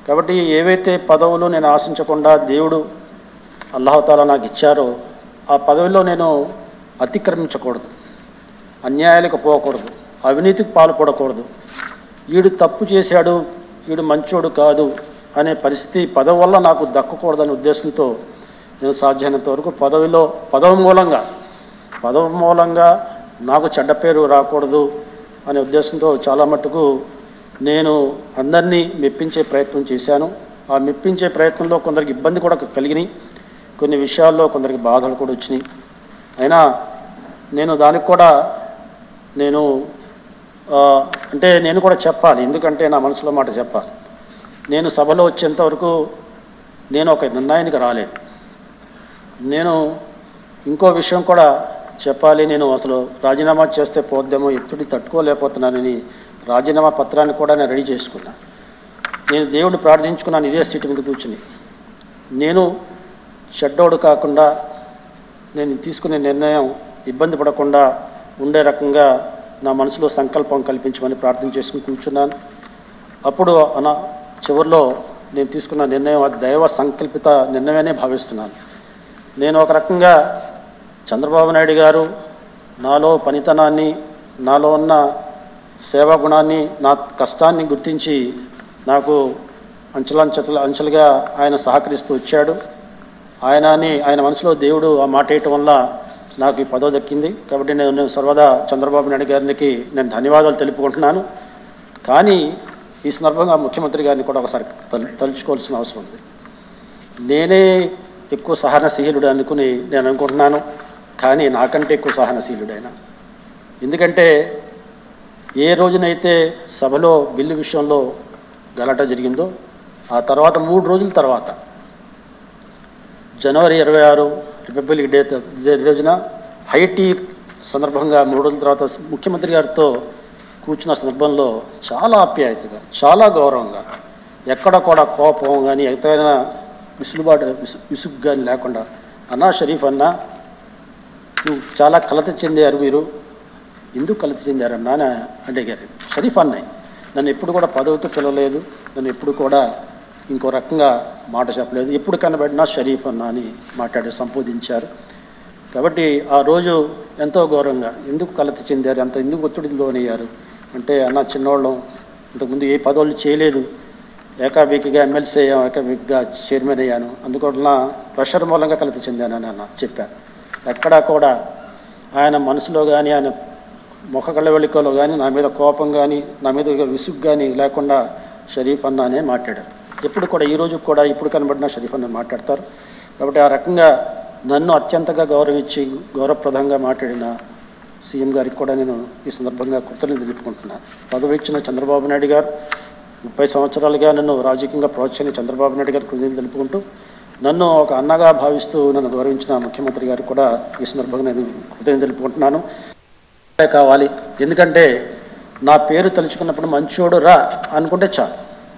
కాబట్టి ఏవైతే పదవులు నేను ఆశించకుండా దేవుడు అల్లాహతాలా నాకు ఇచ్చారో ఆ పదవిలో నేను అతిక్రమించకూడదు అన్యాయాలకు పోకూడదు అవినీతికి పాల్పడకూడదు వీడు తప్పు చేశాడు వీడు మంచోడు కాదు అనే పరిస్థితి పదవి వల్ల నాకు దక్కకూడదనే ఉద్దేశంతో నేను సాధ్యమైనంత వరకు పదవిలో పదవి మూలంగా పదవి మూలంగా నాకు చెడ్డ పేరు రాకూడదు అనే ఉద్దేశంతో చాలా మట్టుకు నేను అందరినీ మెప్పించే ప్రయత్నం చేశాను ఆ మెప్పించే ప్రయత్నంలో కొందరికి ఇబ్బంది కూడా కలిగినాయి కొన్ని విషయాల్లో కొందరికి బాధలు కూడా వచ్చినాయి అయినా నేను దానికి కూడా నేను ఆ, అంటే నేను కూడా చెప్పాలి ఎందుకంటే నా మనసులో మాట చెప్పాలి నేను సభలో వచ్చేంత వరకు నేను ఒక నిర్ణయానికి రాలేదు నేను ఇంకో విషయం కూడా చెప్పాలి నేను అసలు రాజీనామా చేస్తే పోద్దేమో ఎత్తుడి తట్టుకోలేకపోతున్నానని రాజీనామా పత్రాన్ని కూడా నేను రెడీ చేసుకున్నా నేను దేవుడు ప్రార్థించుకున్నాను ఇదే సీటు మీద కూర్చుని నేను చెడ్డోడు కాకుండా నేను తీసుకునే నిర్ణయం ఇబ్బంది పడకుండా ఉండే రకంగా నా మనసులో సంకల్పం కల్పించమని ప్రార్థన చేసుకుని కూర్చున్నాను అప్పుడు అన చివరిలో నేను తీసుకున్న నిర్ణయం అది దైవ సంకల్పిత నిర్ణయమనే భావిస్తున్నాను నేను ఒక రకంగా చంద్రబాబు నాయుడు గారు నాలో పనితనాన్ని నాలో ఉన్న సేవా గుణాన్ని నా కష్టాన్ని గుర్తించి నాకు అంచెలంచెల అంచెలుగా ఆయన సహకరిస్తూ వచ్చాడు ఆయనని ఆయన మనసులో దేవుడు ఆ మాట వేయటం వల్ల నాకు ఈ పదవి దక్కింది కాబట్టి నేను నేను సర్వదా చంద్రబాబు నాయుడు గారికి నేను ధన్యవాదాలు తెలుపుకుంటున్నాను కానీ ఈ సందర్భంగా ముఖ్యమంత్రి గారిని కూడా ఒకసారి తలు తలుచుకోవాల్సిన అవసరం ఉంది నేనే ఎక్కువ సహనశీలుడు అనుకుని నేను అనుకుంటున్నాను కానీ నాకంటే ఎక్కువ సహనశీలుడు ఆయన ఎందుకంటే ఏ రోజునైతే సభలో బిల్లు విషయంలో గలాట జరిగిందో ఆ తర్వాత మూడు రోజుల తర్వాత జనవరి ఇరవై ఆరు రిపబ్లిక్ డే త- డే రోజున హైటీ సందర్భంగా మూడు రోజుల తర్వాత ముఖ్యమంత్రి గారితో కూర్చున్న సందర్భంలో చాలా ఆప్యాయతగా చాలా గౌరవంగా ఎక్కడ కూడా కోపం కానీ ఎక్కడైనా విసులుబాటు విసు విసుగు కానీ లేకుండా అన్నా షరీఫ్ అన్నా నువ్వు చాలా కలత చెందారు మీరు ఎందుకు కలత చెందారన్నా అని అడిగారు షరీఫ్ అన్నయ్య నన్ను ఎప్పుడు కూడా పదవితో పిలవలేదు నన్ను ఎప్పుడు కూడా ఇంకో రకంగా మాట చెప్పలేదు ఎప్పుడు కనబడినా షరీఫ్ అన్న అని మాట్లాడి సంబోధించారు కాబట్టి ఆ రోజు ఎంతో గౌరవంగా ఎందుకు కలత చెందారు అంత ఎందుకు ఒత్తిడికి లోనయ్యారు అంటే అన్న చిన్నోళ్ళం ఇంతకుముందు ఏ పదవులు చేయలేదు ఏకాబీకిగా ఎమ్మెల్సీ అయ్యాం ఏకాబీకిగా చైర్మన్ అయ్యాను అందువల్ల ప్రెషర్ మూలంగా కలత చెందానని అన్న చెప్పాను ఎక్కడా కూడా ఆయన మనసులో కానీ ఆయన ముఖ కళ్ళవెళ్ళికలో కానీ నా మీద కోపం కానీ నా మీద విసుగు కానీ లేకుండా షరీఫ్ అన్న అనే మాట్లాడారు ఎప్పుడు కూడా ఈ రోజు కూడా ఇప్పుడు కనబడినా షరీఫ్ అన్న మాట్లాడతారు కాబట్టి ఆ రకంగా నన్ను అత్యంతగా గౌరవించి గౌరవప్రదంగా మాట్లాడిన సీఎం గారికి కూడా నేను ఈ సందర్భంగా కృతజ్ఞతలు తెలుపుకుంటున్నాను పదవి ఇచ్చిన చంద్రబాబు నాయుడు గారు ముప్పై సంవత్సరాలుగా నన్ను రాజకీయంగా ప్రోత్సహించిన చంద్రబాబు నాయుడు గారికి కృతజ్ఞతలు తెలుపుకుంటూ నన్ను ఒక అన్నగా భావిస్తూ నన్ను గౌరవించిన ముఖ్యమంత్రి గారికి కూడా ఈ సందర్భంగా నేను కృతజ్ఞతలు తెలుపుకుంటున్నాను కావాలి ఎందుకంటే నా పేరు తలుచుకున్నప్పుడు మంచోడు రా అనుకుంటే చాలు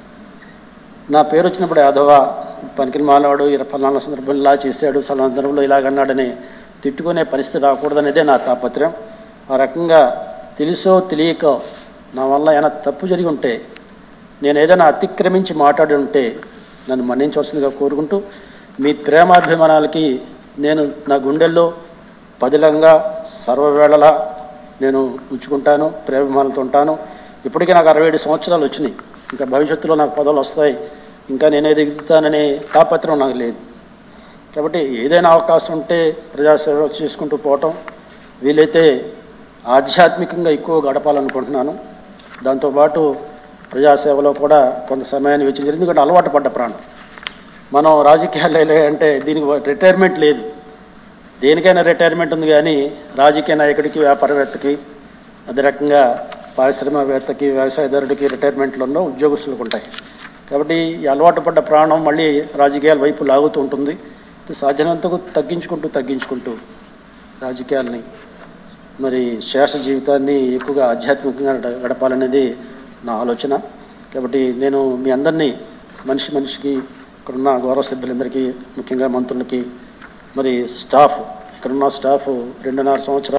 నా పేరు వచ్చినప్పుడు యాదవ పనికి మానవాడు ఇర ఫలానా సందర్భంలో ఇలా చేశాడు సలానా సందర్భంలో ఇలాగన్నాడని తిట్టుకునే పరిస్థితి రాకూడదనేదే నా తాపత్రయం ఆ రకంగా తెలుసో తెలియకో నా వల్ల ఏమైనా తప్పు జరిగి ఉంటే నేను ఏదైనా అతిక్రమించి మాట్లాడి ఉంటే నన్ను మన్నించవలసిందిగా కోరుకుంటూ మీ ప్రేమాభిమానాలకి నేను నా గుండెల్లో పదిలంగా సర్వవేళలా నేను ఉంచుకుంటాను ప్రేమాలతో ఉంటాను ఇప్పటికీ నాకు అరవై ఏడు సంవత్సరాలు వచ్చినాయి ఇంకా భవిష్యత్తులో నాకు పదవులు వస్తాయి ఇంకా నేనే దిగుతాననే తాపత్రం నాకు లేదు కాబట్టి ఏదైనా అవకాశం ఉంటే ప్రజాసేవ చేసుకుంటూ పోవటం వీలైతే ఆధ్యాత్మికంగా ఎక్కువ గడపాలనుకుంటున్నాను దాంతోపాటు ప్రజాసేవలో కూడా కొంత సమయాన్ని వెచ్చించారు ఎందుకంటే అలవాటు పడ్డ ప్రాణం మనం రాజకీయాలు అంటే దీనికి రిటైర్మెంట్ లేదు దేనికైనా రిటైర్మెంట్ ఉంది కానీ రాజకీయ నాయకుడికి వ్యాపారవేత్తకి అదే రకంగా పారిశ్రామికవేత్తకి వ్యవసాయదారుడికి రిటైర్మెంట్లు ఉన్న ఉద్యోగస్తులకు ఉంటాయి కాబట్టి ఈ అలవాటు పడ్డ ప్రాణం మళ్ళీ రాజకీయాల వైపు లాగుతూ ఉంటుంది సాధ్యమైనంతకు తగ్గించుకుంటూ తగ్గించుకుంటూ రాజకీయాల్ని మరి శేష జీవితాన్ని ఎక్కువగా ఆధ్యాత్మికంగా గడ- గడపాలనేది నా ఆలోచన కాబట్టి నేను మీ అందరినీ మనిషి మనిషికి ఇక్కడున్న గౌరవ సభ్యులందరికీ ముఖ్యంగా మంత్రులకి మరి స్టాఫ్ ఇక్కడున్న స్టాఫ్ రెండున్నర సంవత్సరాలు